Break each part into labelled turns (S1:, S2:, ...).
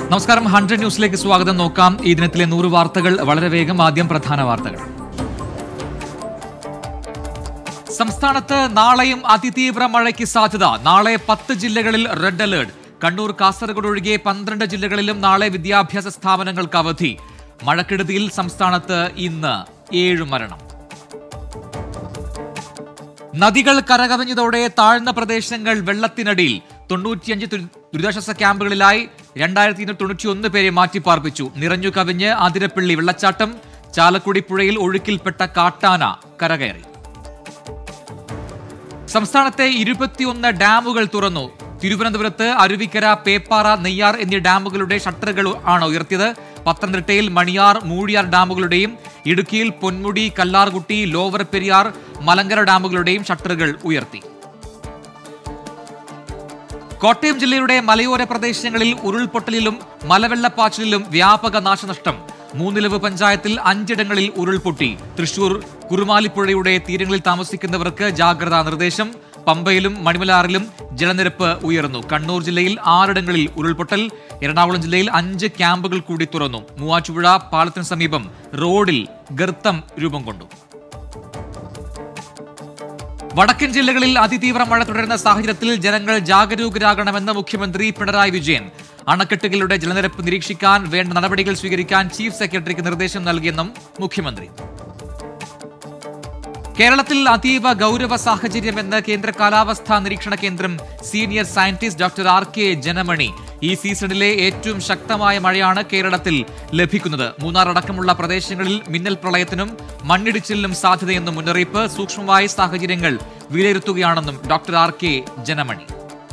S1: നമസ്കാരം ഹൺഡ്രഡ് ന്യൂസിലേക്ക് സ്വാഗതം നോക്കാം ഈ ദിനത്തിലെ നൂറ് വാർത്തകൾ വളരെ വേഗം ആദ്യം പ്രധാന വാർത്തകൾ സംസ്ഥാനത്ത് നാളെയും അതിതീവ്ര മഴയ്ക്ക് സാധ്യത നാളെ പത്ത് ജില്ലകളിൽ റെഡ് അലേർട്ട് കണ്ണൂർ കാസർഗോഡ് ഒഴികെ പന്ത്രണ്ട് ജില്ലകളിലും നാളെ വിദ്യാഭ്യാസ സ്ഥാപനങ്ങൾക്ക് അവധി മഴക്കെടുതിയിൽ സംസ്ഥാനത്ത് ഇന്ന് ഏഴ് മരണം നദികൾ കരകവിഞ്ഞതോടെ താഴ്ന്ന പ്രദേശങ്ങൾ വെള്ളത്തിനടിയിൽ തൊണ്ണൂറ്റിയഞ്ച് ദുരി- ദുരിതാശ്വാസ ക്യാമ്പുകളിലായി രണ്ടായിരത്തി ഇരുന്നൂറ്റി തൊണ്ണൂറ്റി ഒന്ന് പേരെ മാറ്റിപ്പാർപ്പിച്ചു നിറഞ്ഞു കവിഞ്ഞ് അതിരപ്പള്ളി വെള്ളച്ചാട്ടം ചാലക്കുടി പുഴയിൽ ഒഴുക്കിൽപ്പെട്ട കാട്ടാന കരകയറി സംസ്ഥാനത്തെ ഇരുപത്തിയൊന്ന് ഡാമുകൾ തുറന്നു തിരുവനന്തപുരത്ത് അരുവിക്കര പേപ്പാറ നെയ്യാർ എന്നീ ഡാമുകളുടെ ഷട്ടറുകൾ ആണ് ഉയർത്തിയത് പത്തനംതിട്ടയിൽ മണിയാർ മൂഴിയാർ ഡാമുകളുടെയും ഇടുക്കിയിൽ പൊന്മുടി കല്ലാർകുട്ടി ലോവർ പെരിയാർ മലങ്കര ഡാമുകളുടെയും ഷട്ടറുകൾ ഉയർത്തി കോട്ടയം ജില്ലയുടെ മലയോര പ്രദേശങ്ങളിൽ ഉരുൾപൊട്ടലിലും മലവെള്ളപ്പാച്ചിലിലും വ്യാപക നാശനഷ്ടം മൂന്നിലവ് പഞ്ചായത്തിൽ അഞ്ചിടങ്ങളിൽ ഉരുൾപൊട്ടി തൃശൂർ കുറുമാലിപ്പുഴയുടെ തീരങ്ങളിൽ താമസിക്കുന്നവർക്ക് ജാഗ്രതാ നിർദ്ദേശം പമ്പയിലും മണിമലാറിലും ജലനിരപ്പ് ഉയർന്നു കണ്ണൂർ ജില്ലയിൽ ആറിടങ്ങളിൽ ഉരുൾപൊട്ടൽ എറണാകുളം ജില്ലയിൽ അഞ്ച് ക്യാമ്പുകൾ കൂടി തുറന്നു മൂവാറ്റുപുഴ പാലത്തിന് സമീപം റോഡിൽ ഗർത്തം രൂപം കൊണ്ടു വടക്കൻ ജില്ലകളിൽ അതിതീവ്ര മഴ തുടരുന്ന സാഹചര്യത്തിൽ ജനങ്ങൾ ജാഗരൂകരാകണമെന്ന് മുഖ്യമന്ത്രി പിണറായി വിജയൻ അണക്കെട്ടുകളുടെ ജലനിരപ്പ് നിരീക്ഷിക്കാൻ വേണ്ട നടപടികൾ സ്വീകരിക്കാൻ ചീഫ് സെക്രട്ടറിക്ക് നിർദ്ദേശം നൽകിയെന്നും മുഖ്യമന്ത്രി കേരളത്തിൽ അതീവ ഗൗരവ സാഹചര്യമെന്ന് കേന്ദ്ര കാലാവസ്ഥാ നിരീക്ഷണ കേന്ദ്രം senior scientist doctor R K Janamani ഈ സീസണിലെ ഏറ്റവും ശക്തമായ മഴയാണ് കേരളത്തിൽ ലഭിക്കുന്നത് മൂന്നാർ അടക്കമുള്ള പ്രദേശങ്ങളിൽ മിന്നൽ പ്രളയത്തിനും മണ്ണിടിച്ചിലിനും സാധ്യതയെന്നും മുന്നറിയിപ്പ് സൂക്ഷ്മമായ സാഹചര്യങ്ങൾ വിലയിരുത്തുകയാണെന്നും ഡോക്ടർ ആർ കെ ജനമണി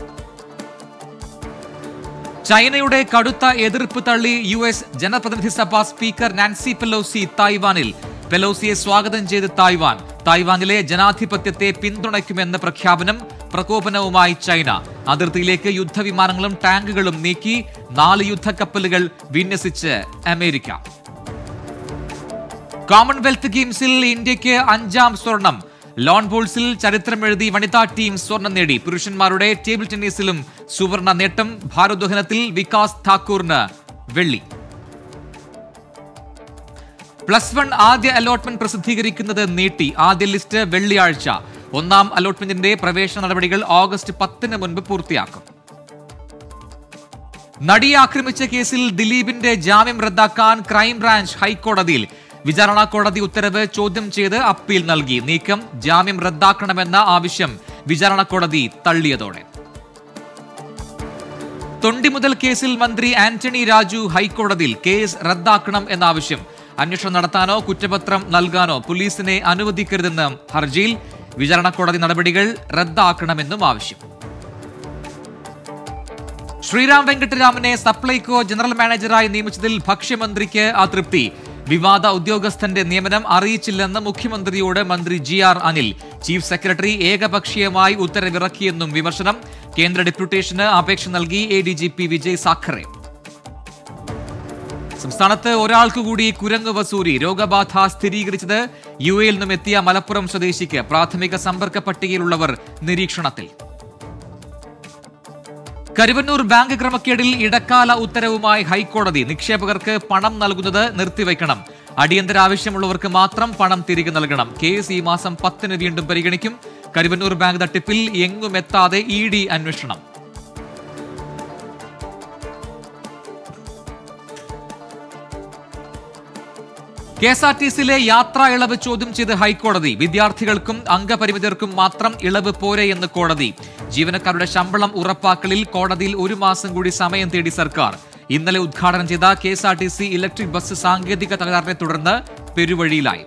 S1: ചൈനയുടെ കടുത്ത എതിർപ്പ് തള്ളി യു എസ് ജനപ്രതിനിധി സഭ സ്പീക്കർ നാൻസി പെലോസി തായ്വാനിൽ പെലോസിയെ സ്വാഗതം ചെയ്ത് തായ്വാൻ തായ്വാനിലെ ജനാധിപത്യത്തെ പിന്തുണയ്ക്കുമെന്ന പ്രഖ്യാപനം പ്രകോപനവുമായി ചൈന അതിർത്തിയിലേക്ക് യുദ്ധവിമാനങ്ങളും ടാങ്കുകളും നീക്കി നാല് യുദ്ധക്കപ്പലുകൾ വിന്യസിച്ച് അമേരിക്ക കോമൺവെൽത്ത് ഗെയിംസിൽ ഇന്ത്യക്ക് അഞ്ചാം സ്വർണം ലോൺ ബോൾസിൽ ചരിത്രമെഴുതി വനിതാ ടീം സ്വർണം നേടി പുരുഷന്മാരുടെ ടേബിൾ ടെന്നീസിലും സുവർണ നേട്ടം ഭാരോദ്വഹനത്തിൽ വികാസ് ഠാക്കൂറിന് വെള്ളി പ്ലസ് വൺ ആദ്യ അലോട്ട്മെന്റ് പ്രസിദ്ധീകരിക്കുന്നത് നീട്ടി ആദ്യ ലിസ്റ്റ് വെള്ളിയാഴ്ച ഒന്നാം അലോട്ട്മെന്റിന്റെ പ്രവേശന നടപടികൾ ഓഗസ്റ്റ് പത്തിന് മുൻപ് പൂർത്തിയാക്കും നടിയെ ആക്രമിച്ച കേസിൽ ദിലീപിന്റെ ജാമ്യം റദ്ദാക്കാൻ ക്രൈംബ്രാഞ്ച് ഹൈക്കോടതിയിൽ വിചാരണ കോടതി ഉത്തരവ് ചോദ്യം ചെയ്ത് അപ്പീൽ നൽകി നീക്കം ജാമ്യം റദ്ദാക്കണമെന്ന ആവശ്യം വിചാരണ കോടതി തള്ളിയതോടെ തൊണ്ടിമുതൽ കേസിൽ മന്ത്രി ആന്റണി രാജു ഹൈക്കോടതിയിൽ കേസ് റദ്ദാക്കണം എന്ന ആവശ്യം അന്വേഷണം നടത്താനോ കുറ്റപത്രം നൽകാനോ പോലീസിനെ അനുവദിക്കരുതെന്ന് ഹർജിയിൽ വിചാരണ കോടതി നടപടികൾ റദ്ദാക്കണമെന്നും ആവശ്യം ശ്രീറാം വെങ്കട്ടരാമനെ സപ്ലൈകോ ജനറൽ മാനേജറായി നിയമിച്ചതിൽ ഭക്ഷ്യമന്ത്രിക്ക് അതൃപ്തി വിവാദ ഉദ്യോഗസ്ഥന്റെ നിയമനം അറിയിച്ചില്ലെന്ന് മുഖ്യമന്ത്രിയോട് മന്ത്രി G R Anil chief secretary ഏകപക്ഷീയമായി ഉത്തരവിറക്കിയെന്നും വിമർശനം കേന്ദ്ര ഡെപ്യൂട്ടേഷന് അപേക്ഷ നൽകി A D G P Vijay Sakhare സംസ്ഥാനത്ത് ഒരാൾക്ക് കൂടി കുരങ്ങ് വസൂരി രോഗബാധ സ്ഥിരീകരിച്ചത് യു എയിൽ നിന്നും എത്തിയ മലപ്പുറം സ്വദേശിക്ക് പ്രാഥമിക സമ്പർക്ക പട്ടികയിലുള്ളവർ നിരീക്ഷണത്തിൽ കരുവന്നൂർ ബാങ്ക് ക്രമക്കേടിൽ ഇടക്കാല ഉത്തരവുമായി ഹൈക്കോടതി നിക്ഷേപകർക്ക് പണം നൽകുന്നത് നിർത്തിവെക്കണം അടിയന്തര ആവശ്യമുള്ളവർക്ക് മാത്രം പണം തിരികെ നൽകണം കേസ് ഈ മാസം പത്തിന് വീണ്ടും പരിഗണിക്കും കരുവന്നൂർ ബാങ്ക് തട്ടിപ്പിൽ എങ്ങും എത്താതെ ഇ ഡി അന്വേഷണം കെ എസ് ആർ ടി സിയിലെ യാത്രാ ഇളവ് ചോദ്യം ചെയ്ത് ഹൈക്കോടതി വിദ്യാർത്ഥികൾക്കും അംഗപരിമിതർക്കും മാത്രം ഇളവ് പോരെ എന്ന് കോടതി ജീവനക്കാരുടെ ശമ്പളം ഉറപ്പാക്കലിൽ കോടതിയിൽ ഒരു മാസം കൂടി സമയം തേടി സർക്കാർ ഇന്നലെ ഉദ്ഘാടനം ചെയ്ത K S R T C electric bus സാങ്കേതിക തകരാറിനെ തുടർന്ന് പെരുവഴിയിലായി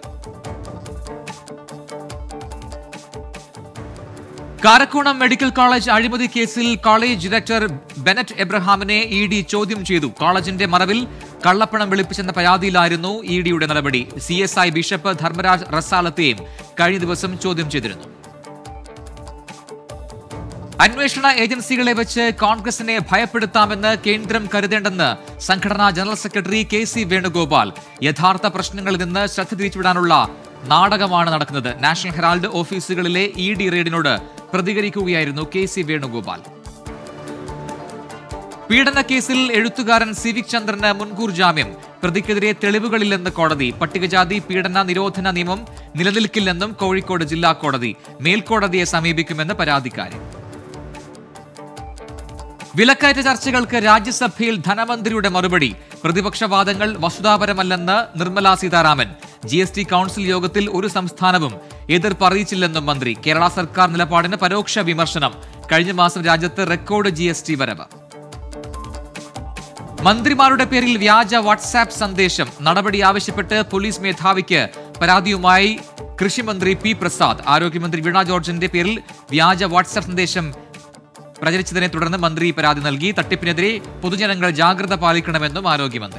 S1: കാരക്കോണം മെഡിക്കൽ കോളേജ് അഴിമതി കേസിൽ കോളേജ് ഡയറക്ടർ ബെനറ്റ് എബ്രഹാമിനെ ഇ ഡി ചോദ്യം ചെയ്തു കോളേജിന്റെ മറവിൽ കള്ളപ്പണം വെളുപ്പിച്ചെന്ന പരാതിയിലായിരുന്നു ഇ ഡിയുടെ നടപടി C S I bishop Dharmaraj റസാലത്തെയും കഴിഞ്ഞ ദിവസം ചോദ്യം ചെയ്തിരുന്നു അന്വേഷണ ഏജൻസികളെ വെച്ച് കോൺഗ്രസിനെ ഭയപ്പെടുത്താമെന്ന് കേന്ദ്രം കരുതേണ്ടെന്ന് സംഘടനാ general secretary K C Venugopal യഥാർത്ഥ പ്രശ്നങ്ങളിൽ നിന്ന് ശ്രദ്ധ തിരിച്ചുവിടാനുള്ള നാടകമാണ് നടക്കുന്നത് നാഷണൽ ഹെറാൾഡ് ഓഫീസുകളിലെ ഇ ഡി റെയ്ഡിനോട് പ്രതികരിക്കുകയായിരുന്നു കെ സി വേണുഗോപാൽ പീഡനക്കേസിൽ എഴുത്തുകാരൻ സിവിക് ചന്ദ്രന് മുൻകൂർ ജാമ്യം പ്രതിക്കെതിരെ തെളിവുകളില്ലെന്ന് കോടതി പട്ടികജാതി പീഡന നിരോധന നിയമം നിലനിൽക്കില്ലെന്നും കോഴിക്കോട് ജില്ലാ കോടതി മേൽക്കോടതിയെ സമീപിക്കുമെന്ന് പരാതിക്കാരി വിലക്കയറ്റ ചർച്ചകൾക്ക് രാജ്യസഭയിൽ ധനമന്ത്രിയുടെ മറുപടി പ്രതിപക്ഷ വാദങ്ങൾ വസ്തുതാപരമല്ലെന്ന് Nirmala Sitharaman G S T council യോഗത്തിൽ ഒരു സംസ്ഥാനവും എതിർപ്പ് അറിയിച്ചില്ലെന്നും മന്ത്രി കേരള സർക്കാർ നിലപാടിന് പരോക്ഷ വിമർശനം കഴിഞ്ഞ മാസം രാജ്യത്ത് റെക്കോർഡ് ജി എസ് ടി വരവ് മന്ത്രിമാരുടെ പേരിൽ വ്യാജ വാട്സാപ്പ് സന്ദേശം നടപടി ആവശ്യപ്പെട്ട് പോലീസ് മേധാവിക്ക് പരാതിയുമായി കൃഷിമന്ത്രി പി പ്രസാദ് ആരോഗ്യമന്ത്രി വീണ ജോർജിന്റെ പേരിൽ വ്യാജ വാട്സാപ്പ് സന്ദേശം പ്രചരിച്ചതിനെ തുടർന്ന് മന്ത്രി പരാതി നൽകി തട്ടിപ്പിനെതിരെ പൊതുജനങ്ങൾ ജാഗ്രത പാലിക്കണമെന്നും ആരോഗ്യമന്ത്രി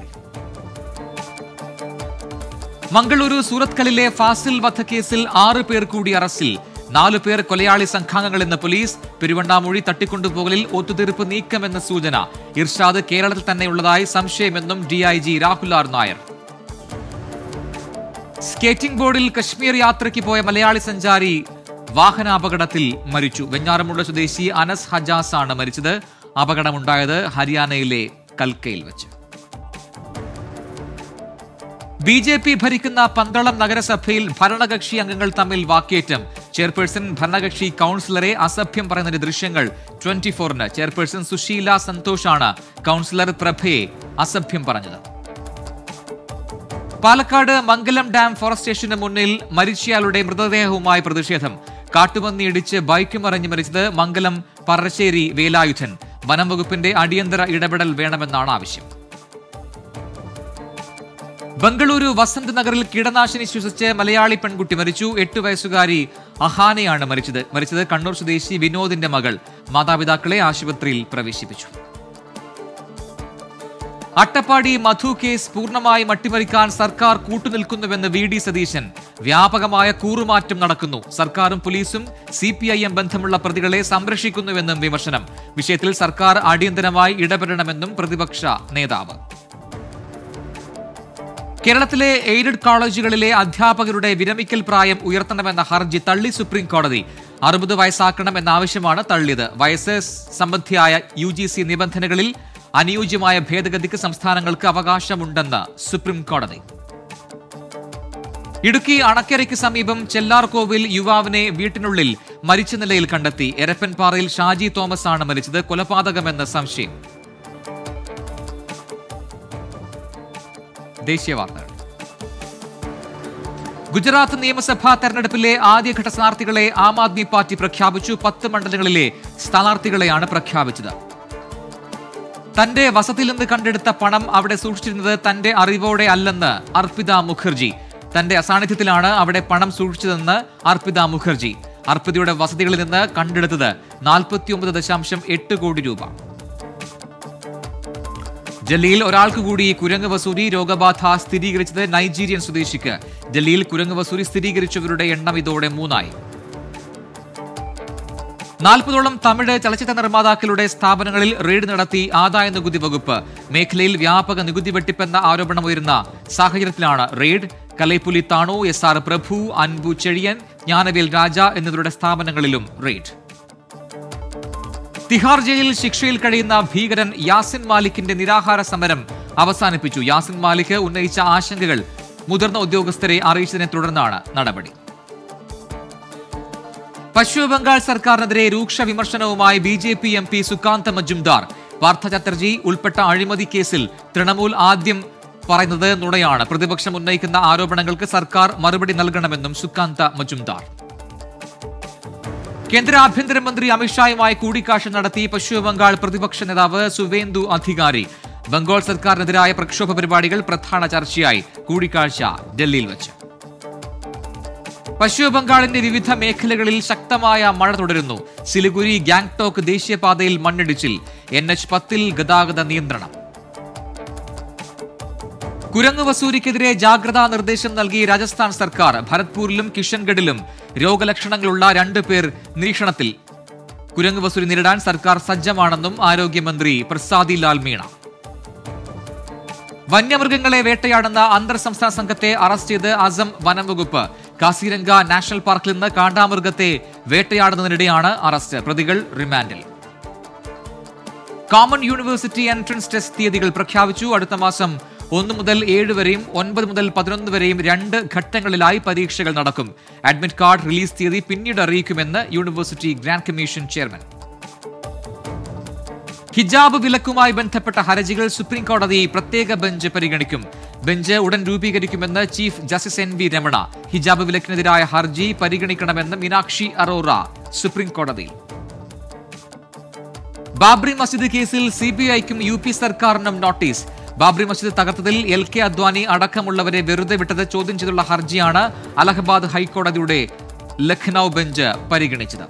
S1: മംഗളൂരു സൂറത്കലിലെ ഫാസിൽ വധക്കേസിൽ ആറ് പേർ കൂടി അറസ്റ്റിൽ നാലു പേർ കൊലയാളി സംഘാംഗങ്ങളെന്ന് പോലീസ് പെരുവണ്ണാമൊഴി തട്ടിക്കൊണ്ടുപോകലിൽ ഒത്തുതീർപ്പ് നീക്കമെന്ന സൂചന ഇർഷാദ് കേരളത്തിൽ തന്നെയുള്ളതായി സംശയമെന്നും DIG Rahul R Nair skating ബോർഡിൽ കശ്മീർ യാത്രയ്ക്ക് പോയ മലയാളി സഞ്ചാരി വാഹനാപകടത്തിൽ മരിച്ചു വെഞ്ഞാറമുള്ള സ്വദേശി അനസ് ഹജാസ് ആണ് മരിച്ചത് അപകടമുണ്ടായത് ഹരിയാനയിലെ കൽക്കയിൽ വെച്ച് ബി ജെ പി ഭരിക്കുന്ന പന്തളം നഗരസഭയിൽ ഭരണകക്ഷി അംഗങ്ങൾ തമ്മിൽ വാക്കേറ്റം ചെയർപേഴ്സൺ ഭരണകക്ഷി കൗൺസിലറെ അസഭ്യം പറയുന്നതിന്റെ ദൃശ്യങ്ങൾ ട്വന്റി ഫോറിന് ചെയർപേഴ്സൺ സുശീല സന്തോഷാണ് കൗൺസിലർ പ്രഭയെ അസഭ്യം പറഞ്ഞത് പാലക്കാട് മംഗലം ഡാം ഫോറസ്റ്റ് സ്റ്റേഷന് മുന്നിൽ മരിച്ചയാളുടെ മൃതദേഹവുമായി പ്രതിഷേധം കാട്ടുപന്നി ഇടിച്ച് ബൈക്ക് മറിഞ്ഞ് മരിച്ചത് മംഗലം പറശ്ശേരി വേലായുധൻ വനം വകുപ്പിന്റെ അടിയന്തര ഇടപെടൽ വേണമെന്നാണ് ആവശ്യം ബംഗളൂരു വസന്ത് നഗറിൽ കീടനാശിനി ശ്വസിച്ച് മലയാളി പെൺകുട്ടി മരിച്ചു എട്ട് വയസ്സുകാരി അഹാനയാണ് മരിച്ചത് മരിച്ചത് കണ്ണൂർ സ്വദേശി വിനോദിന്റെ മകൾ മാതാപിതാക്കളെ ആശുപത്രിയിൽ പ്രവേശിപ്പിച്ചു അട്ടപ്പാടി മധു കേസ് പൂർണ്ണമായി മട്ടിമറിക്കാൻ സർക്കാർ കൂട്ടുനിൽക്കുന്നുവെന്ന് വി ഡി സതീശൻ വ്യാപകമായ കൂറുമാറ്റം നടക്കുന്നു സർക്കാരും പോലീസും സി പി ഐ എം ബന്ധമുള്ള പ്രതികളെ സംരക്ഷിക്കുന്നുവെന്നും വിമർശനം വിഷയത്തിൽ സർക്കാർ അടിയന്തരമായി ഇടപെടണമെന്നും പ്രതിപക്ഷ നേതാവ് കേരളത്തിലെ എയ്ഡഡ് കോളേജുകളിലെ അധ്യാപകരുടെ വിരമിക്കൽ പ്രായം ഉയർത്തണമെന്ന ഹർജി തള്ളി സുപ്രീം കോടതി അറുപത് വയസ്സാക്കണം എന്ന ആവശ്യമാണ് തള്ളിയത് വയസ്സ് സംബന്ധിയായ യു ജി സി നിബന്ധനകളിൽ അനുയോജ്യമായ ഭേദഗതിക്ക് സംസ്ഥാനങ്ങൾക്ക് അവകാശമുണ്ടെന്ന് സുപ്രീം കോടതി ഇടുക്കി അണക്കരയ്ക്ക് സമീപം ചെല്ലാർകോവിൽ യുവാവിനെ വീട്ടിനുള്ളിൽ മരിച്ച നിലയിൽ കണ്ടെത്തി എരപ്പൻപാറയിൽ ഷാജി തോമസ് ആണ് മരിച്ചത് കൊലപാതകമെന്ന് സംശയം ദേശീയ വാർത്തകൾ ഗുജറാത്ത് നിയമസഭാ തെരഞ്ഞെടുപ്പിലെ ആദ്യഘട്ട സ്ഥാനാർത്ഥികളെ ആം ആദ്മി പാർട്ടി പ്രഖ്യാപിച്ചു പത്ത് മണ്ഡലങ്ങളിലെ സ്ഥാനാർത്ഥികളെയാണ് പ്രഖ്യാപിച്ചത് തന്റെ വസതിയിൽ നിന്ന് കണ്ടെടുത്ത പണം അവിടെ സൂക്ഷിച്ചിരുന്നത് തന്റെ അറിവോടെ അല്ലെന്ന് അർപ്പിത മുഖർജി തന്റെ അസാന്നിധ്യത്തിലാണ് അവിടെ പണം സൂക്ഷിച്ചതെന്ന് അർപ്പിത മുഖർജി അർപ്പിതയുടെ വസതികളിൽ നിന്ന് കണ്ടെടുത്തത് നാൽപ്പത്തിയൊമ്പത് ദശാംശം എട്ട് കോടി രൂപ ഡൽഹിയിൽ ഒരാൾക്ക് കൂടി കുരങ്ങ് വസൂരി രോഗബാധ സ്ഥിരീകരിച്ചത് നൈജീരിയൻ സ്വദേശിക്ക് ഡൽഹിയിൽ കുരങ്ങ് വസൂരി സ്ഥിരീകരിച്ചവരുടെ എണ്ണം ഇതോടെ മൂന്നായി നാൽപ്പതോളം തമിഴ് ചലച്ചിത്ര നിർമ്മാതാക്കളുടെ സ്ഥാപനങ്ങളിൽ റെയ്ഡ് നടത്തി ആദായ നികുതി വകുപ്പ് മേഖലയിൽ വ്യാപക നികുതി വെട്ടിപ്പെന്ന ആരോപണമുയരുന്ന സാഹചര്യത്തിലാണ് raid Kalaippuli Thanu S R Prabhu Anbu Chezhiyan Gnanavel Raja എന്നിവരുടെ സ്ഥാപനങ്ങളിലും റെയ്ഡ് തിഹാർ ജയിലിൽ ശിക്ഷയിൽ കഴിയുന്ന ഭീകരൻ യാസിൻ മാലിക്കിന്റെ നിരാഹാര സമരം അവസാനിപ്പിച്ചു യാസിൻ മാലിക് ഉന്നയിച്ച ആശങ്കകൾ മുതിർന്ന ഉദ്യോഗസ്ഥരെ അറിയിച്ചതിനെ തുടർന്നാണ് നടപടി പശ്ചിമ ബംഗാൾ സർക്കാരിനെതിരെ രൂക്ഷ വിമർശനവുമായി B J P M P Sukanta Majumdar Partha Chatterjee ഉൾപ്പെട്ട അഴിമതി കേസിൽ തൃണമൂൽ ആദ്യം പറയുന്നത് നുണയാണ് പ്രതിപക്ഷം ഉന്നയിക്കുന്ന ആരോപണങ്ങൾക്ക് സർക്കാർ മറുപടി നൽകണമെന്നും സുകാന്ത മജുംദാർ കേന്ദ്ര ആഭ്യന്തരമന്ത്രി അമിത്ഷായുമായി കൂടിക്കാഴ്ച നടത്തി പശ്ചിമബംഗാൾ പ്രതിപക്ഷ നേതാവ് സുവേന്ദു അധികാരി ബംഗാൾ സർക്കാരിനെതിരായ പ്രക്ഷോഭ പരിപാടികൾ പ്രധാന ചർച്ചയായി കൂടിക്കാഴ്ച ഡൽഹിയിൽ വെച്ച് പശ്ചിമബംഗാളിന്റെ വിവിധ മേഖലകളിൽ ശക്തമായ മഴ തുടരുന്നു സിലിഗുരി ഗാംഗ്ടോക്ക് ദേശീയപാതയിൽ മണ്ണിടിച്ചിൽ എൻ എച്ച് പത്തിൽ ഗതാഗത നിയന്ത്രണം കുരങ്ങ് വസൂരിക്കെതിരെ ജാഗ്രതാ നിർദ്ദേശം നൽകി രാജസ്ഥാൻ സർക്കാർ ഭരത്പൂരിലും കിഷൻഗഡിലും രോഗലക്ഷണങ്ങളുള്ള രണ്ടു പേർ നിരീക്ഷണത്തിൽ കുരങ്ങ് വസൂരി നേരിടാൻ സർക്കാർ സജ്ജമാണെന്നും ആരോഗ്യമന്ത്രി പ്രസാദി ലാൽ മീണ വന്യമൃഗങ്ങളെ വേട്ടയാടുന്ന അന്തർ സംസ്ഥാന സംഘത്തെ അറസ്റ്റ് ചെയ്ത് അസം വനം വകുപ്പ് കാസിരംഗ നാഷണൽ പാർക്കിൽ നിന്ന് കാണ്ടാമൃഗത്തെ വേട്ടയാടുന്നതിനിടെയാണ് അറസ്റ്റ് പ്രതികൾ റിമാൻഡിൽ കോമൺ യൂണിവേഴ്സിറ്റി എൻട്രൻസ് ടെസ്റ്റ് തീയതികൾ പ്രഖ്യാപിച്ചു അടുത്ത മാസം ഒന്ന് മുതൽ ഏഴ് വരെയും ഒൻപത് മുതൽ പതിനൊന്ന് വരെയും രണ്ട് ഘട്ടങ്ങളിലായി പരീക്ഷകൾ നടക്കും അഡ്മിറ്റ് കാർഡ് റിലീസ് തീയതി പിന്നീട് അറിയിക്കുമെന്ന് യൂണിവേഴ്സിറ്റി ഗ്രാൻഡ് കമ്മീഷൻ ചെയർമാൻ ഹിജാബ് വിലക്കുമായി ബന്ധപ്പെട്ട ഹർജികൾ സുപ്രീം കോടതി പ്രത്യേക ബെഞ്ച് പരിഗണിക്കും ബെഞ്ച് ഉടൻ രൂപീകരിക്കുമെന്ന് chief justice N V Ramana ഹിജാബ് വിലക്കിനെതിരായ ഹർജി പരിഗണിക്കണമെന്ന് മീനാക്ഷി അറോറ സുപ്രീം കോടതിയിൽ ബാബ്രി മസ്ജിദ് കേസിൽ സി ബി ഐക്കും യു പി സർക്കാരിനും നോട്ടീസ് ബാബ്രി മസ്ജിദ് തകർത്തതിൽ എൽ കെ അദ്വാനി അടക്കമുള്ളവരെ വെറുതെ വിട്ടത് ചോദ്യം ചെയ്തുള്ള ഹർജിയാണ് അലഹബാദ് ഹൈക്കോടതിയുടെ ലഖ്നൌ ബെഞ്ച് പരിഗണിച്ചത്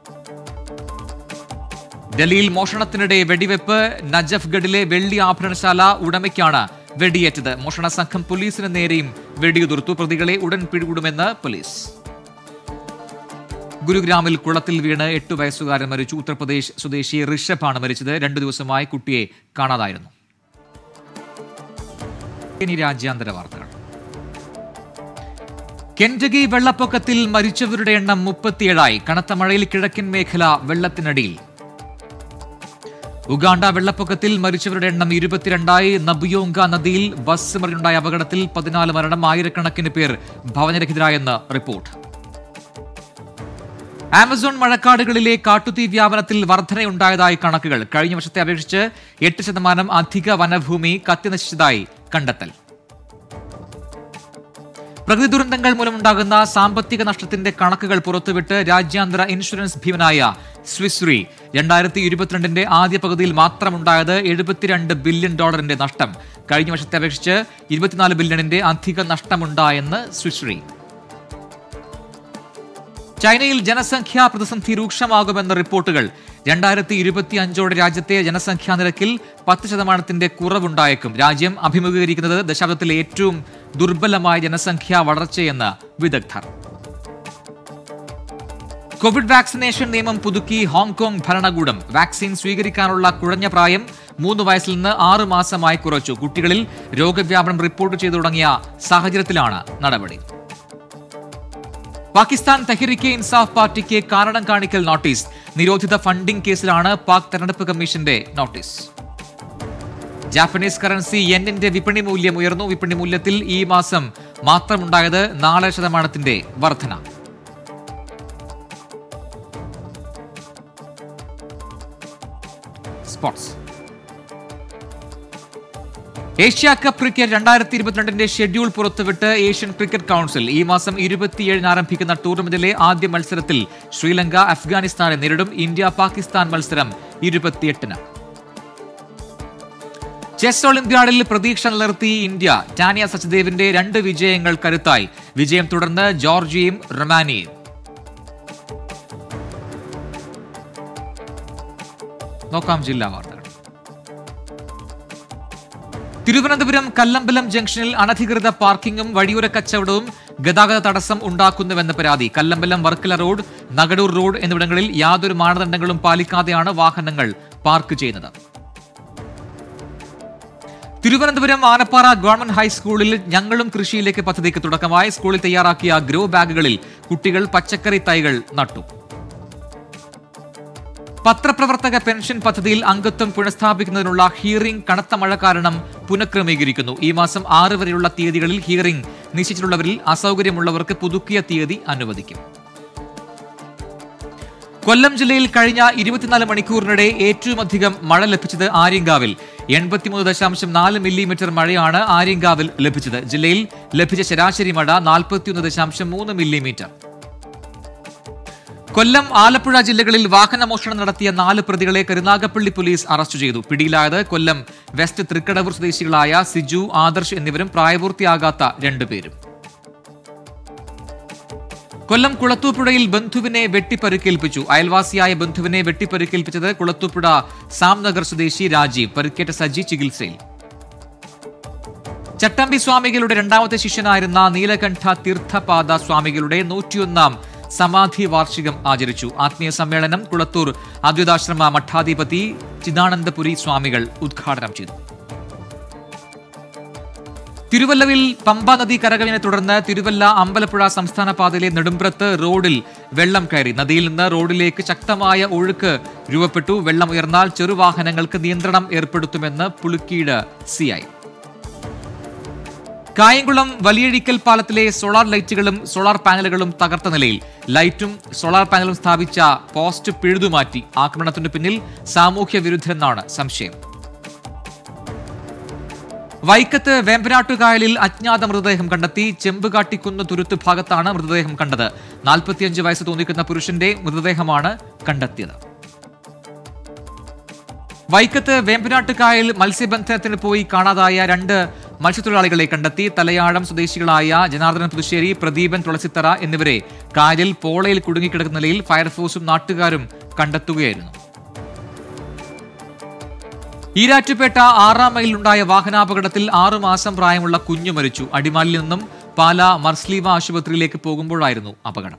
S1: ഡൽഹിയിൽ മോഷണത്തിനിടെ വെടിവെപ്പ് നജഫ്ഗഡിലെ വെള്ളി ആഭരണശാല ഉടമയ്ക്കാണ് വെടിയേറ്റത് മോഷണ സംഘം പോലീസിന് നേരെയും വെടിയുതിർത്തു പ്രതികളെ ഉടൻ പിടികൂടുമെന്ന് പോലീസ് ഗുരുഗ്രാമിൽ കുളത്തിൽ വീണ് എട്ട് വയസ്സുകാരൻ മരിച്ചു ഉത്തർപ്രദേശ് സ്വദേശി ഋഷഭാണ് മരിച്ചത് രണ്ടു ദിവസമായി കുട്ടിയെ കാണാതായിരുന്നു ഇനി രാജ്യാന്തര വാർത്തകൾ കെൻഡഗി വെള്ളപ്പൊക്കത്തിൽ മരിച്ചവരുടെ എണ്ണം മുപ്പത്തിയേഴായി കനത്ത മഴയിൽ കിഴക്കൻ മേഖല വെള്ളത്തിനടിയിൽ ഉഗാണ്ട വെള്ളപ്പൊക്കത്തിൽ മരിച്ചവരുടെ എണ്ണം ഇരുപത്തിരണ്ടായി നബിയോങ്ക നദിയിൽ ബസ് മറിഞ്ഞുണ്ടായ അപകടത്തിൽ പതിനാല് മരണം ആയിരക്കണക്കിന് പേർ ഭവനരഹിതരായെന്ന് റിപ്പോർട്ട് ആമസോൺ മഴക്കാടുകളിലെ കാട്ടുതീ വ്യാപനത്തിൽ വർധനയുണ്ടായതായി കണക്കുകൾ കഴിഞ്ഞ വർഷത്തെ അപേക്ഷിച്ച് എട്ട് ശതമാനം അധിക വനഭൂമി കത്തിനശിച്ചതായി കണ്ടെത്തൽ പ്രകൃതി ദുരന്തങ്ങൾ മൂലമുണ്ടാകുന്ന സാമ്പത്തിക നഷ്ടത്തിന്റെ കണക്കുകൾ പുറത്തുവിട്ട് രാജ്യാന്തര ഇൻഷുറൻസ് ഭീമനായ സ്വിസ് റീ രണ്ടായിരത്തി ഇരുപത്തിരണ്ടിന്റെ ആദ്യ പകുതിയിൽ മാത്രമുണ്ടായത് എഴുപത്തിരണ്ട് ബില്യൺ ഡോളറിന്റെ നഷ്ടം കഴിഞ്ഞ വർഷത്തെ അപേക്ഷിച്ച് ഇരുപത്തിനാല് ബില്യണിന്റെ അധിക നഷ്ടമുണ്ടായെന്ന് സ്വിസ് റീ ചൈനയിൽ ജനസംഖ്യാ പ്രതിസന്ധി രൂക്ഷമാകുമെന്ന റിപ്പോർട്ടുകൾ രണ്ടായിരത്തി ഇരുപത്തി അഞ്ചോടെ രാജ്യത്തെ ജനസംഖ്യാ നിരക്കിൽ പത്ത് ശതമാനത്തിന്റെ കുറവുണ്ടായേക്കും രാജ്യം അഭിമുഖീകരിക്കുന്നത് ദശാബ്ദത്തിലെ ഏറ്റവും ദുർബലമായ ജനസംഖ്യാ വളർച്ചയെന്ന് വിദഗ്ധർ കോവിഡ് വാക്സിനേഷൻ നിയമം പുതുക്കി ഹോങ്കോങ് ഭരണകൂടം വാക്സിൻ സ്വീകരിക്കാനുള്ള കുഴഞ്ഞ പ്രായം മൂന്ന് വയസ്സിൽ നിന്ന് ആറ് മാസമായി കുറച്ചു കുട്ടികളിൽ രോഗവ്യാപനം റിപ്പോർട്ട് ചെയ്തു തുടങ്ങിയ സാഹചര്യത്തിലാണ് നടപടി പാകിസ്ഥാൻ തെഹ്രിക്കെ ഇൻസാഫ് പാർട്ടിക്ക് കാരണം കാണിക്കൽ നോട്ടീസ് നിരോധിത ഫണ്ടിംഗ് കേസിലാണ് പാക് തെരഞ്ഞെടുപ്പ് കമ്മീഷന്റെ നോട്ടീസ് ജാപ്പനീസ് കറൻസി യെന്നിന്റെ വിപണി മൂല്യം ഉയർന്നു വിപണി മൂല്യത്തിൽ ഈ മാസം മാത്രമുണ്ടായത് നാല് ശതമാനത്തിന്റെ വർധന സ്പോർട്സ് ഏഷ്യ കപ്പ് ക്രിക്കറ്റ് രണ്ടായിരത്തി ഇരുപത്തിരണ്ടിന്റെ ഷെഡ്യൂൾ പുറത്തുവിട്ട് ഏഷ്യൻ ക്രിക്കറ്റ് കൗൺസിൽ ഈ മാസം ഇരുപത്തിയേഴിന് ആരംഭിക്കുന്ന ടൂർണമെന്റിലെ ആദ്യ മത്സരത്തിൽ ശ്രീലങ്ക അഫ്ഗാനിസ്ഥാനെ നേരിടും ഇന്ത്യ പാകിസ്ഥാൻ മത്സരം ഇരുപത്തിയെട്ടിന് ചെസ് ഒളിമ്പ്യാഡിൽ പ്രതീക്ഷ നിലർത്തി ഇന്ത്യ ടാനിയ സച്ദേവിന്റെ രണ്ട് വിജയങ്ങൾ കരുത്തായി വിജയം തുടർന്ന് ജോർജിയയും റൊമാനിയയും നോക്കാം ജില്ലാ വാർത്തകൾ തിരുവനന്തപുരം കല്ലമ്പലം ജംഗ്ഷനിൽ അനധികൃത പാർക്കിംഗും വഴിയോര കച്ചവടവും ഗതാഗത തടസ്സം ഉണ്ടാക്കുന്നുവെന്ന പരാതി കല്ലമ്പലം വർക്കല റോഡ് നഗടൂർ റോഡ് എന്നിവിടങ്ങളിൽ യാതൊരു മാനദണ്ഡങ്ങളും പാലിക്കാതെയാണ് വാഹനങ്ങൾ പാർക്ക് ചെയ്യുന്നത് തിരുവനന്തപുരം ആനപ്പാറ ഗവൺമെന്റ് ഹൈസ്കൂളിൽ ഞങ്ങളും കൃഷിയിലേക്ക് പദ്ധതിക്ക് തുടക്കമായി സ്കൂളിൽ തയ്യാറാക്കിയ ഗ്രോ ബാഗുകളിൽ കുട്ടികൾ പച്ചക്കറി തൈകൾ നട്ടു പത്രപ്രവർത്തക പെൻഷൻ പദ്ധതിയിൽ അംഗത്വം പുനഃസ്ഥാപിക്കുന്നതിനുള്ള ഹിയറിംഗ് കനത്ത മഴ കാരണം പുനഃക്രമീകരിക്കുന്നു ഈ മാസം ആറ് വരെയുള്ള തീയതികളിൽ ഹിയറിംഗ് നിശ്ചയിച്ചിട്ടുള്ളവരിൽ അസൗകര്യമുള്ളവർക്ക് പുതുക്കിയ തീയതി അനുവദിക്കും കൊല്ലം ജില്ലയിൽ കഴിഞ്ഞ ഇരുപത്തിനാല് മണിക്കൂറിനിടെ ഏറ്റവും അധികം മഴ ലഭിച്ചത് ആര്യങ്കാവിൽ എൺപത്തിമൂന്ന് ദശാംശം നാല് മില്ലിമീറ്റർ മഴയാണ് ആര്യങ്കാവിൽ ലഭിച്ചത് ജില്ലയിൽ ലഭിച്ച ശരാശരി മഴ നാൽപ്പത്തിയൊന്ന് ദശാംശം മൂന്ന് മില്ലിമീറ്റർ കൊല്ലം ആലപ്പുഴ ജില്ലകളിൽ വാഹനമോഷണം നടത്തിയ നാല് പ്രതികളെ കരുനാഗപ്പള്ളി പോലീസ് അറസ്റ്റ് ചെയ്തു പിടിയിലായത് കൊല്ലം വെസ്റ്റ് തൃക്കടവൂർ സ്വദേശികളായ സിജു ആദർശ് എന്നിവരും പ്രായപൂർത്തിയാകാത്ത രണ്ടുപേരും കൊല്ലം കുളത്തൂപ്പുഴയിൽ ബന്ധുവിനെ വെട്ടിപ്പരുക്കേൽപ്പിച്ചു അയൽവാസിയായ ബന്ധുവിനെ വെട്ടിപ്പരുക്കേൽപ്പിച്ചത് കുളത്തൂപ്പുഴ സാംനഗർ സ്വദേശി രാജീവ് പരുക്കേറ്റ സജി ചികിത്സയിൽ ചട്ടമ്പി സ്വാമികളുടെ രണ്ടാമത്തെ ശിഷ്യനായിരുന്ന നീലകണ്ഠ തീർത്ഥപാദ സ്വാമികളുടെ നൂറ്റിയൊന്നാം സമാധി വാർഷികം ആചരിച്ചു ആത്മീയ സമ്മേളനം കുളത്തൂർ അദ്വൈതാശ്രമ മഠാധിപതി ചിദാനന്ദപുരി സ്വാമികൾ ഉദ്ഘാടനം ചെയ്തു തിരുവല്ലയിൽ പമ്പ നദി കരകവിനെ തുടർന്ന് തിരുവല്ല അമ്പലപ്പുഴ സംസ്ഥാന പാതയിലെ നെടുമ്പ്രത്ത് റോഡിൽ വെള്ളം കയറി നദിയിൽ നിന്ന് റോഡിലേക്ക് ശക്തമായ ഒഴുക്ക് രൂപപ്പെട്ടു വെള്ളം ഉയർന്നാൽ ചെറുവാഹനങ്ങൾക്ക് നിയന്ത്രണം ഏർപ്പെടുത്തുമെന്ന് പുളുക്കീട് സിഐ കായംകുളം വലിയഴിക്കൽ പാലത്തിലെ സോളാർ ലൈറ്റുകളും സോളാർ പാനലുകളും തകർത്ത നിലയിൽ ലൈറ്റും സോളാർ പാനലും സ്ഥാപിച്ച പോസ്റ്റ് പിഴുതുമാറ്റി ആക്രമണത്തിന് പിന്നിൽ സാമൂഹ്യ വിരുദ്ധരെന്നാണ് സംശയം വൈക്കത്ത് വേമ്പനാട്ടുകായലിൽ അജ്ഞാത മൃതദേഹം കണ്ടെത്തി ചെമ്പുകാട്ടിക്കുന്ന് തുരുത്ത് ഭാഗത്താണ് മൃതദേഹം കണ്ടത് നാൽപ്പത്തിയഞ്ച് വയസ്സ് തോന്നിക്കുന്ന പുരുഷന്റെ മൃതദേഹമാണ് കണ്ടെത്തിയത് വൈക്കത്ത് വേമ്പനാട്ടുകായൽ മത്സ്യബന്ധനത്തിന് പോയി കാണാതായ രണ്ട് മത്സ്യത്തൊഴിലാളികളെ കണ്ടെത്തി തലയാഴം സ്വദേശികളായ ജനാർദ്ദനൻ പുതുശ്ശേരി പ്രദീപൻ തുളസിത്തറ എന്നിവരെ കായലിൽ പോളയിൽ കുടുങ്ങിക്കിടക്കുന്ന നിലയിൽ ഫയർഫോഴ്സും നാട്ടുകാരും കണ്ടെത്തുകയായിരുന്നു ഈരാറ്റുപേട്ട ആറാം മൈലിലുണ്ടായ വാഹനാപകടത്തിൽ ആറുമാസം പ്രായമുള്ള കുഞ്ഞു മരിച്ചു അടിമാലിൽ നിന്നും പാല മർസ്ലീവ ആശുപത്രിയിലേക്ക് പോകുമ്പോഴായിരുന്നു അപകടം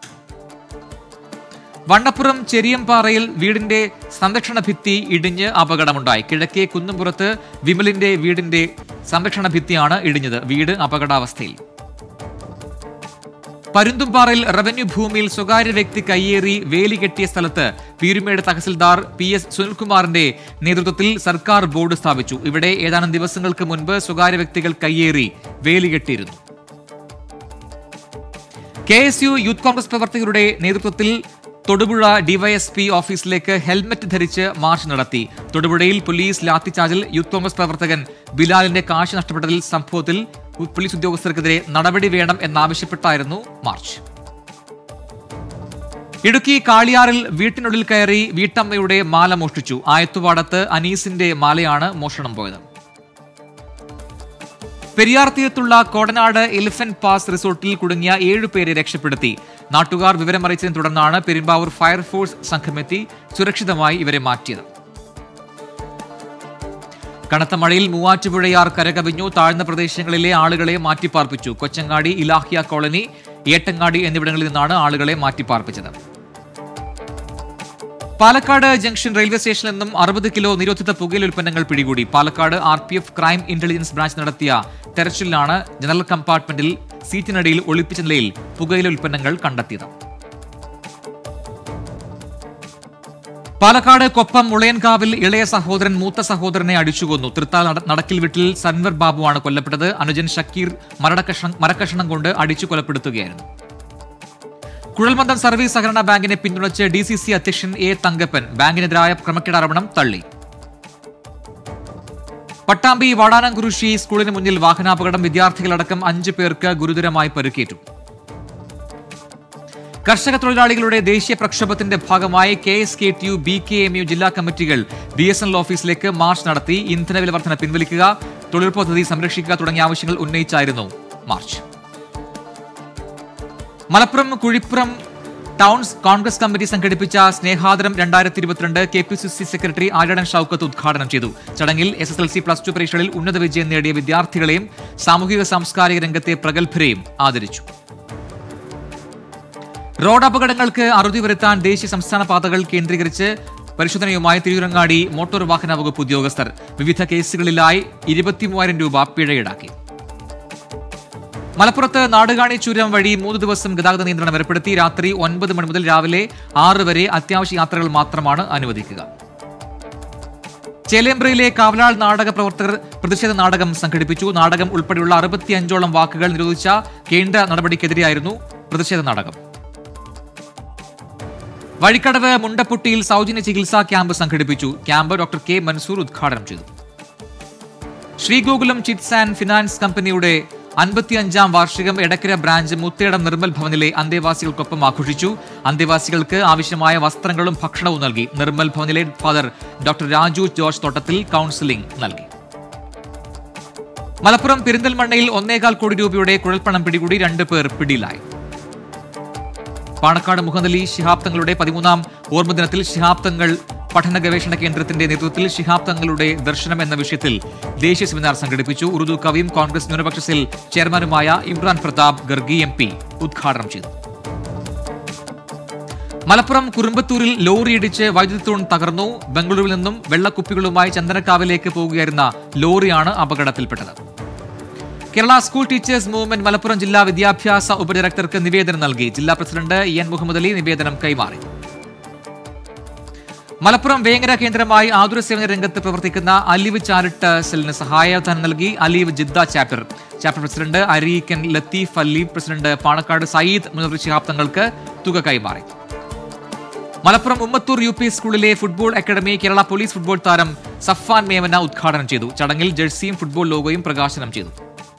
S1: വണ്ണപ്പുറം ചെരിയംപാറയിൽ വീടിന്റെ സംരക്ഷണ ഭിത്തി ഇടിഞ്ഞ് അപകടമുണ്ടായി കിഴക്കേ കുന്നുംപുറത്ത് വിമലിന്റെ വീടിന്റെ സംരക്ഷണ ഭിത്തിയാണ് ഇടിഞ്ഞത് വീട് അപകടാവസ്ഥയിൽ പരുന്തുംപാറയിൽ റവന്യൂ ഭൂമിയിൽ സ്വകാര്യ വ്യക്തി കയ്യേറി വേലി കെട്ടിയ സ്ഥലത്ത് പീരുമേട് തഹസിൽദാർ പി എസ് സുനിൽകുമാറിന്റെ നേതൃത്വത്തിൽ സർക്കാർ ബോർഡ് സ്ഥാപിച്ചു ഇവിടെ ഏതാനും ദിവസങ്ങൾക്ക് മുൻപ് സ്വകാര്യ വ്യക്തികൾ കയ്യേറി വേലി കെട്ടിയിരുന്നു K S U youth Congress പ്രവർത്തകരുടെ നേതൃത്വത്തിൽ തൊടുപുഴ ഡിവൈഎസ്പി ഓഫീസിലേക്ക് ഹെൽമറ്റ് ധരിച്ച് മാർച്ച് നടത്തി തൊടുപുഴയിൽ പോലീസ് ലാത്തിച്ചാർജിൽ യൂത്ത് കോൺഗ്രസ് പ്രവർത്തകൻ ബിലാലിന്റെ കാശ് നഷ്ടപ്പെട്ടതിൽ സംഭവത്തിൽ പോലീസ് ഉദ്യോഗസ്ഥർക്കെതിരെ നടപടി വേണം എന്നാവശ്യപ്പെട്ടായിരുന്നു മാർച്ച് ഇടുക്കി കാളിയാറിൽ വീട്ടിനുള്ളിൽ കയറി വീട്ടമ്മയുടെ മാല മോഷ്ടിച്ചു ആയത്തുപാടത്ത് അനീസിന്റെ മാലയാണ് മോഷണം പോയത് പെരിയാർ തീരത്തുള്ള കോടനാട് എലിഫന്റ് പാസ് റിസോർട്ടിൽ കുടുങ്ങിയ ഏഴുപേരെ രക്ഷപ്പെടുത്തി നാട്ടുകാർ വിവരമറിയിച്ചതിനെ തുടർന്നാണ് പെരുമ്പാവൂർ ഫയർഫോഴ്സ് സംഘമെത്തി സുരക്ഷിതമായി ഇവരെ മാറ്റിയത് കനത്ത മഴയിൽ മൂവാറ്റുപുഴയാർ കരകവിഞ്ഞു താഴ്ന്ന പ്രദേശങ്ങളിലെ ആളുകളെ മാറ്റിപ്പാർപ്പിച്ചു കൊച്ചങ്ങാടി ഇലാഹിയ കോളനി ഏട്ടങ്ങാടി എന്നിവിടങ്ങളിൽ നിന്നാണ് ആളുകളെ മാറ്റിപ്പാർപ്പിച്ചത് പാലക്കാട് ജംഗ്ഷൻ റെയിൽവേ സ്റ്റേഷനിൽ നിന്നും അറുപത് കിലോ നിരോധിത പുകയില ഉൽപ്പന്നങ്ങൾ പിടികൂടി Palakkad R P F crime intelligence branch നടത്തിയ തെരച്ചിലിലാണ് ജനറൽ കമ്പാർട്ട്മെന്റിൽ സീറ്റിനടിയിൽ ഒളിപ്പിച്ച നിലയിൽ പുകയില ഉൽപ്പന്നങ്ങൾ കണ്ടെത്തിയത് പാലക്കാട് കൊപ്പം മുളയൻകാവിൽ ഇളയ സഹോദരൻ മൂത്ത സഹോദരനെ അടിച്ചുകൊന്നു തൃത്താൽ നട- നടക്കിൽ വീട്ടിൽ സൻവർ ബാബുവാണ് കൊല്ലപ്പെട്ടത് അനുജൻ ഷക്കീർ മരടക്കഷണം മരക്കഷണം കൊണ്ട് അടിച്ചു കൊലപ്പെടുത്തുകയായിരുന്നു കുഴൽമന്ദം സർവീസ് സഹകരണ ബാങ്കിനെ പിന്തുണച്ച് ഡി സി സി അധ്യക്ഷൻ എ തങ്കപ്പൻ ബാങ്കിനെതിരായ ക്രമക്കേട് ആരോപണം തള്ളി പട്ടാമ്പി വാടാനംകുറിശി സ്കൂളിന് മുന്നിൽ വാഹനാപകടം വിദ്യാർത്ഥികളടക്കം അഞ്ചു പേർക്ക് ഗുരുതരമായി പരിക്കേറ്റു കർഷക തൊഴിലാളികളുടെ ദേശീയ പ്രക്ഷോഭത്തിന്റെ ഭാഗമായി K S K T U B K M U ജില്ലാ കമ്മിറ്റികൾ ബി എസ് എൻ എൽ ഓഫീസിലേക്ക് മാർച്ച് നടത്തി ഇന്ധനവില വർധന പിൻവലിക്കുക തൊഴിൽ പദ്ധതി സംരക്ഷിക്കുക തുടങ്ങിയ ആവശ്യങ്ങൾ ഉന്നയിച്ചായിരുന്നു march Malappuram Kuzhippuram towns Congress committee സംഘടിപ്പിച്ച സ്നേഹാദരം രണ്ടായിരത്തി ഇരുപത്തിരണ്ട് K P C C secretary Aryadan Shoukath ഉദ്ഘാടനം ചെയ്തു ചടങ്ങിൽ S S L C plus two പരീക്ഷകളിൽ ഉന്നത വിജയം നേടിയ വിദ്യാർത്ഥികളെയും സാമൂഹിക സാംസ്കാരിക രംഗത്തെ പ്രഗത്ഭരെയും ആദരിച്ചു റോഡ് അപകടങ്ങൾക്ക് അറുതി വരുത്താൻ ദേശീയ സംസ്ഥാന പാതകൾ കേന്ദ്രീകരിച്ച് പരിശോധനയുമായി തിരുവരങ്ങാടി മോട്ടോർ വാഹന വകുപ്പ് ഉദ്യോഗസ്ഥർ വിവിധ കേസുകളിലായി ഇരുപത്തിമൂവായിരം രൂപ പിഴ ഈടാക്കി മലപ്പുറത്ത് നാടുകാണി ചുരം വഴി മൂന്ന് ദിവസം ഗതാഗത നിയന്ത്രണം ഏർപ്പെടുത്തി രാത്രി ഒൻപത് മണി മുതൽ രാവിലെ ആറ് വരെ അത്യാവശ്യ യാത്രകൾ മാത്രമാണ് അനുവദിക്കുക ചേലേമ്പ്രയിലെ കാവലാൾ നാടക പ്രവർത്തകർ പ്രതിഷേധ നാടകം സംഘടിപ്പിച്ചു നാടകം ഉൾപ്പെടെയുള്ള അറുപത്തിയഞ്ചോളം വാക്കുകൾ നിരോധിച്ച കേന്ദ്ര നടപടിക്കെതിരെയായിരുന്നു പ്രതിഷേധ നാടകം വഴിക്കടവ് മുണ്ടപ്പുട്ടിയിൽ സൗജന്യ ചികിത്സാ ക്യാമ്പ് സംഘടിപ്പിച്ചു ക്യാമ്പ് ഡോക്ടർ കെ മൻസൂർ ഉദ്ഘാടനം ചെയ്തു ശ്രീഗോകുലം ചിറ്റ്സ് ആൻഡ് ഫിനാൻസ് കമ്പനിയുടെ അൻപത്തിയഞ്ചാം വാർഷികം എടക്കര ബ്രാഞ്ച് മുത്തേടം നിർമ്മൽ ഭവനിലെ അന്തേവാസികൾക്കൊപ്പം ആഘോഷിച്ചു അന്തേവാസികൾക്ക് ആവശ്യമായ വസ്ത്രങ്ങളും ഭക്ഷണവും നൽകി നിർമ്മൽ ഭവനിലെ father doctor Raju George Thottathil counselling നൽകി മലപ്പുറം പെരിന്തൽമണ്ണയിൽ ഒന്നേകാൽ കോടി രൂപയുടെ കുഴൽപ്പണം പിടികൂടി രണ്ട് പേർ പിടിയിലായി പാണക്കാട് മുഹമ്മദലി ശിഹാബ് തങ്ങളുടെ പതിമൂന്നാം ഓർമ്മദിനത്തിൽ ശിഹാബ് തങ്ങൾ പഠന ഗവേഷണ കേന്ദ്രത്തിന്റെ നേതൃത്വത്തിൽ ശിഹാബ് തങ്ങളുടെ ദർശനം എന്ന വിഷയത്തിൽ ദേശീയ സെമിനാർ സംഘടിപ്പിച്ചു ഉറുദു കവിയും കോൺഗ്രസ് ന്യൂനപക്ഷ സെൽ ചെയർമാനുമായ Imran Pratapgarhi M P ഉദ്ഘാടനം ചെയ്തു മലപ്പുറം കുറുമ്പത്തൂരിൽ ലോറിയിടിച്ച് വൈദ്യുതി തൂൺ തകർന്നു ബംഗളൂരുവിൽ നിന്നും വെള്ളക്കുപ്പികളുമായി ചന്ദനക്കാവിലേക്ക് പോകുകയായിരുന്ന ലോറിയാണ് അപകടത്തിൽപ്പെട്ടത് Kerala school teachers movement Malappuram ജില്ലാ വിദ്യാഭ്യാസ ഉപഡയറക്ടർക്ക് നിവേദനം നൽകി ജില്ലാ പ്രസിഡന്റ് എൻ മുഹമ്മദ് അലി നിവേദനം കൈമാറി മലപ്പുറം വേങ്ങര കേന്ദ്രമായി ആതുര സേവന രംഗത്ത് പ്രവർത്തിക്കുന്ന അലീവ് ചാരിറ്റ് സെല്ലിന് സഹായധനം നൽകി Aleev Jeddah chapter chapter president Areekkan Latheef Aleev president Panakkad Sayyid Munavar Shihab തങ്ങൾക്ക് തുക കൈമാറി മലപ്പുറം ഉമ്മത്തൂർ യു പി സ്കൂളിലെ football academy Kerala police football താരം സഫാൻ മേമന ഉദ്ഘാടനം ചെയ്തു ചടങ്ങിൽ ജേഴ്സിയും ഫുട്ബോൾ ലോഗോയും പ്രകാശനം ചെയ്തു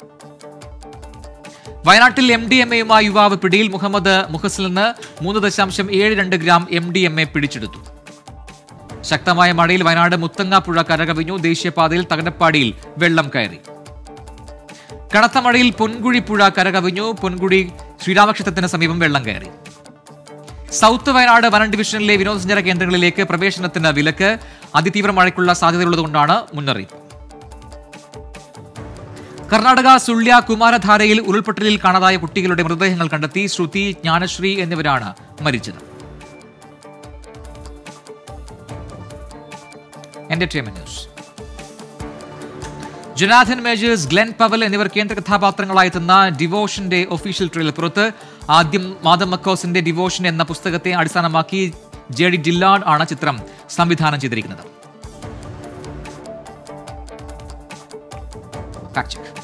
S1: വയനാട്ടിൽ എം ഡി എം എയുമായി യുവാവ് പിടിയിൽ മുഹമ്മദ് മുഹസിൽ നിന്ന് മൂന്ന് ദശാംശം ഏഴ് രണ്ട് gram M D M A പിടിച്ചെടുത്തു ശക്തമായ മഴയിൽ വയനാട് മുത്തങ്ങാപ്പുഴ കരകവിഞ്ഞു ദേശീയപാതയിൽ തകരപ്പാടിയിൽ വെള്ളം കയറി കനത്ത മഴയിൽ പൊൻകുഴി പുഴ കരകവിഞ്ഞു പൊൻകുഴി ശ്രീരാമക്ഷേത്രത്തിന് സമീപം വെള്ളം കയറി സൗത്ത് വയനാട് വനം ഡിവിഷനിലെ വിനോദസഞ്ചാര കേന്ദ്രങ്ങളിലേക്ക് പ്രവേശനത്തിന് വിലക്ക് അതിതീവ്ര മഴയ്ക്കുള്ള സാധ്യതയുള്ളതുകൊണ്ടാണ് മുന്നറിയിപ്പ് കർണാടക സുള്യ കുമാരധാരയിൽ ഉരുൾപൊട്ടലിൽ കാണാതായ കുട്ടികളുടെ മൃതദേഹങ്ങൾ കണ്ടെത്തി ശ്രുതി ജ്ഞാനശ്രീ എന്നിവരാണ് മരിച്ചത് entertainment news Jonathan Majors Glen Powell എന്നിവർ കേന്ദ്ര കഥാപാത്രങ്ങളായെത്തുന്ന ഡിവോഷന്റെ ഒഫീഷ്യൽ ട്രെയിലർ പുറത്ത് ആദ്യം മാധവ് മക്കോസിന്റെ ഡിവോഷൻ എന്ന പുസ്തകത്തെ അടിസ്ഥാനമാക്കി ജെ ഡി ഡില്ലാഡ് ആണ് ചിത്രം സംവിധാനം ചെയ്തിരിക്കുന്നത് Fact check.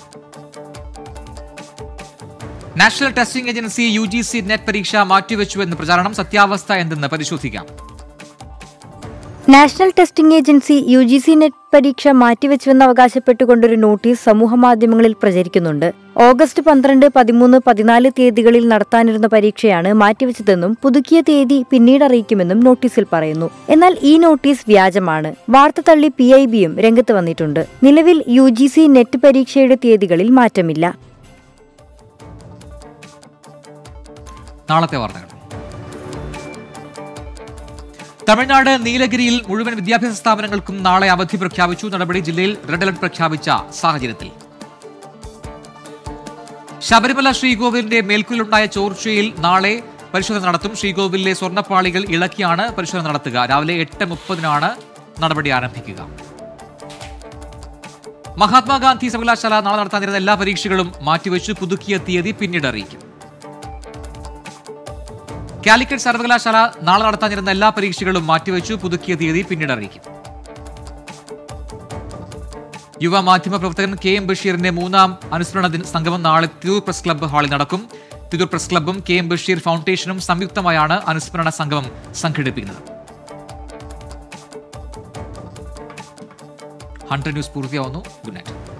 S1: National testing agency U G C net പരീക്ഷ മാറ്റിവെച്ചു എന്ന് പ്രചാരണം സത്യാവസ്ഥ എന്തെന്ന് പരിശോധിക്കാം
S2: national testing agency U G C net പരീക്ഷ മാറ്റിവെച്ചുവെന്ന് അവകാശപ്പെട്ടുകൊണ്ടൊരു നോട്ടീസ് സമൂഹമാധ്യമങ്ങളിൽ പ്രചരിക്കുന്നുണ്ട് ഓഗസ്റ്റ് പന്ത്രണ്ട് പതിമൂന്ന് പതിനാല് തീയതികളിൽ നടത്താനിരുന്ന പരീക്ഷയാണ് മാറ്റിവെച്ചതെന്നും പുതുക്കിയ തീയതി പിന്നീട് അറിയിക്കുമെന്നും നോട്ടീസിൽ പറയുന്നു എന്നാൽ ഈ നോട്ടീസ് വ്യാജമാണ് വാർത്ത തള്ളി പി ഐ ബിയും രംഗത്ത് വന്നിട്ടുണ്ട് നിലവിൽ യു ജി സി നെറ്റ് പരീക്ഷയുടെ തീയതികളിൽ മാറ്റമില്ല
S1: നാളത്തെ വാർത്തകൾ തമിഴ്നാട് നീലഗിരിയിൽ മുഴുവൻ വിദ്യാഭ്യാസ സ്ഥാപനങ്ങൾക്കും നാളെ അവധി പ്രഖ്യാപിച്ചു നടപടി ജില്ലയിൽ റെഡ് അലർട്ട് പ്രഖ്യാപിച്ച സാഹചര്യത്തിൽ ശബരിമല ശ്രീകോവിലിന്റെ മേൽക്കൂലുണ്ടായ ചോർച്ചയിൽ നാളെ പരിശോധന നടത്തും ശ്രീകോവിലിലെ സ്വർണ്ണപ്പാളികൾ ഇളക്കിയാണ് പരിശോധന നടത്തുക രാവിലെ എട്ട് മുപ്പതിനാണ് നടപടി ആരംഭിക്കുക മഹാത്മാഗാന്ധി സർവകലാശാല നാളെ നടത്താനിരുന്ന എല്ലാ പരീക്ഷകളും മാറ്റിവെച്ചു പുതുക്കിയ തീയതി പിന്നീട് അറിയിക്കും കാലിക്കറ്റ് സർവകലാശാല നാളെ നടത്താനിരുന്ന എല്ലാ പരീക്ഷകളും മാറ്റിവെച്ചു പുതുക്കിയ തീയതി പിന്നീട് അറിയിക്കും യുവ മാധ്യമ പ്രവർത്തകൻ കെ എം ബഷീറിന്റെ മൂന്നാം അനുസ്മരണ ദിന സംഗമം നാളെ തിരൂർ പ്രസ് ക്ലബ്ബ് ഹാളിൽ നടക്കും തിരൂർ പ്രസ് ക്ലബ്ബും കെ എം ബഷീർ ഫൗണ്ടേഷനും സംയുക്തമായാണ് അനുസ്മരണ സംഗമം സംഘടിപ്പിക്കുന്നത് ഹൺഡ്രഡ് ന്യൂസ് പൂർത്തിയാവുന്നു ഗുഡ് നൈറ്റ്